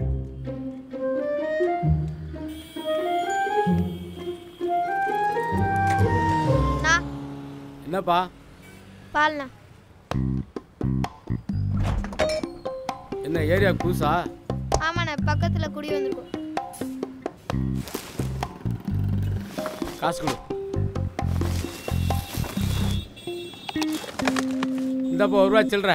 நான் என்னப்பா பால்ண்ணா என்ன ஏரியா புதுசா ஆமாண்ணே பக்கத்தில் குடி வந்திருக்கோம் காசு கொடு இந்தப்பா ஒரு ரூபா சில்லற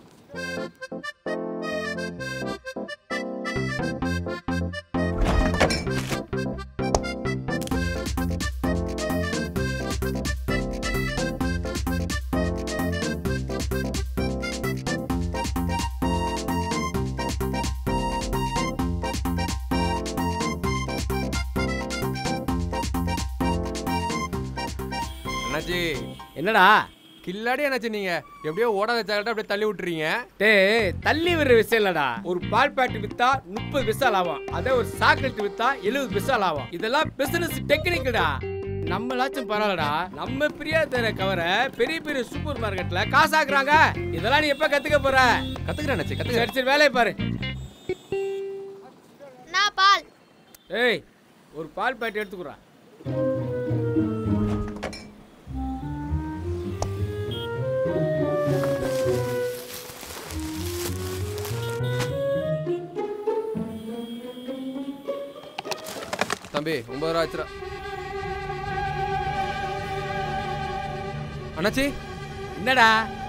அண்ணாச்சி என்னடா கில்லாடி அண்ணாச்சி நீங்க எப்படியோ ஓடாத சாக்கட்டை அப்படியே தள்ளி விட்டுறீங்க டேய் தள்ளி விடுற விஷயம் இல்லடா ஒரு பால் பாக்கெட் வித்தா முப்பது பிசா லாபம் அதே ஒரு சாக்லேட் வித்தா எழுபது பிசா லாபம் இதெல்லாம் பிசினஸ் டெக்னிக்குடா நம்மளாச்சும் பரவாயில்லடா நம்ம பிரியா தர கவர பெரிய பெரிய சூப்பர் மார்க்கெட்ல காசாக்குறாங்க இதெல்லாம் நீ எப்ப கத்துக்க போற கத்துக்கிறேன் அண்ணாச்சி கத்துக்கிறேன் சரி சரி வேலையை பாரு நான் பால் ஏய் ஒரு பால் பாக்கெட் எடுத்துக்குறா தம்பி ஒன்பது ரூபா ஆச்சுரா அண்ணாச்சி என்னடா